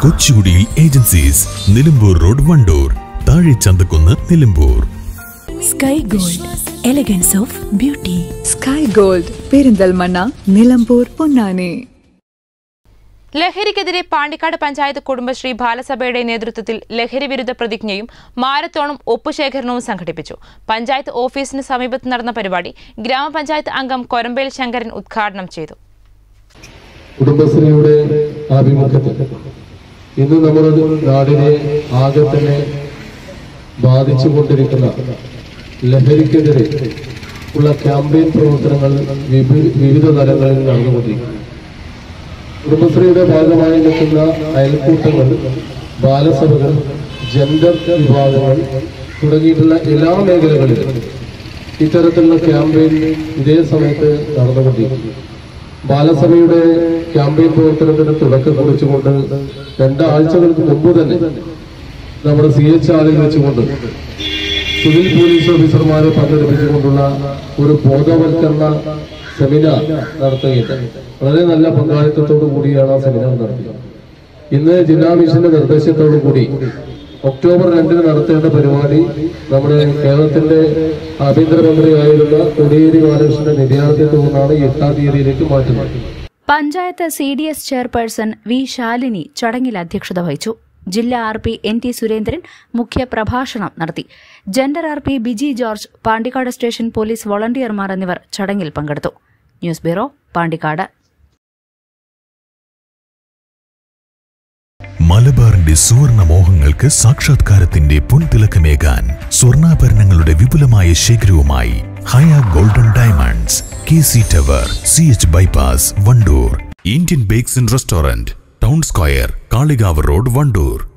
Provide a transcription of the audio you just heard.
കൊച്ചുകുടിയിൽ agencies Nilambur road Wandoor താഴെ Chanthakkunnu Nilambur sky gold elegance of beauty sky gold Perinthalmanna Nilambur Ponnani ലഹരിക്കെതിരെ പാണ്ടിക്കാട് പഞ്ചായത്ത് കുടുംബശ്രീ ബാലസഭയുടെ നേതൃത്വത്തിൽ ലഹരി വിരുദ്ധ പ്രതിജ്ഞയും മാരത്തോണും ഒപ്പുശേഖരണവും സംഘടിപ്പിച്ചു പഞ്ചായത്ത് ഓഫീസിന് സമീപത്ത് നടന്ന പരിപാടി ഗ്രാമപഞ്ചായത്ത് അംഗം കൊരമ്പേൽ ശങ്കരൻ ഉദ്ഘാടനം ചെയ്തു കുടുംബശ്രീയുടെ ആഭിമുഖ്യത്തിൽ ഇന്ന് നമ്മുടെ നാടിനെ ആകെ തന്നെ ബാധിച്ചുകൊണ്ടിരിക്കുന്ന ലഹരിക്കെതിരെ ഉള്ള ക്യാമ്പയിൻ പ്രവർത്തനങ്ങൾ വിവി- വിവിധ തലങ്ങളിൽ നടന്നുകൊണ്ടിരിക്കുന്നു കുടുംബശ്രീയുടെ ഭാഗമായി നിൽക്കുന്ന അയൽക്കൂട്ടങ്ങൾ ബാലസഭകൾ ജെൻഡർ വിഭാഗങ്ങൾ തുടങ്ങിയിട്ടുള്ള എല്ലാ മേഖലകളിലും ഇത്തരത്തിലുള്ള ക്യാമ്പയിൻ ഇതേ സമയത്ത് നടന്നുകൊണ്ടിരിക്കുന്നു ബാലസഭയുടെ ക്യാമ്പയിൻ പ്രവർത്തനത്തിന് തുടക്കം കുറിച്ചുകൊണ്ട് രണ്ടാഴ്ചകൾക്ക് മുമ്പ് തന്നെ നമ്മുടെ സി എച്ച് ആറിൽ വെച്ചുകൊണ്ട് സിവിൽ പോലീസ് ഓഫീസർമാരെ പങ്കെടുപ്പിച്ചുകൊണ്ടുള്ള ഒരു ബോധവൽക്കരണ സെമിനാർ നടത്തുകയുണ്ട് വളരെ നല്ല പങ്കാളിത്തത്തോടു കൂടിയാണ് ആ സെമിനാർ നടത്തിയത് ഇന്ന് ജില്ലാ മിഷന്റെ നിർദ്ദേശത്തോടു കൂടി ഒക്ടോബർ രണ്ടിന് നടത്തേണ്ട പരിപാടി നമ്മുടെ കേരളത്തിന്റെ ആഭ്യന്തരമന്ത്രിയായിരുന്ന കോടിയേരി ബാലകൃഷ്ണന്റെ നിര്യാണത്തിൽ നിന്നാണ് എട്ടാം തീയതിയിലേക്ക് മാറ്റുന്നത് panchayat C D S chairperson V Shalini ചടങ്ങിൽ അധ്യക്ഷത വഹിച്ചു ജില്ലാ R P N T Surendran മുഖ്യ പ്രഭാഷണം നടത്തി gender R P Biji George Pandikkad station police വോളണ്ടിയർമാർ എന്നിവർ ചടങ്ങിൽ പങ്കെടുത്തു ന്യൂസ് ബ്യൂറോ പാണ്ടിക്കാട് മലബാറിന്റെ സുവർണ മോഹങ്ങൾക്ക് സാക്ഷാത്കാരത്തിന്റെ പൊൻതിളക്കമേകാൻ സ്വർണ്ണാഭരണങ്ങളുടെ വിപുലമായ ശേഖരവുമായി Haya golden diamonds K C tower C H bypass Wandoor Indian bakes and restaurant town square Kalikavu road Wandoor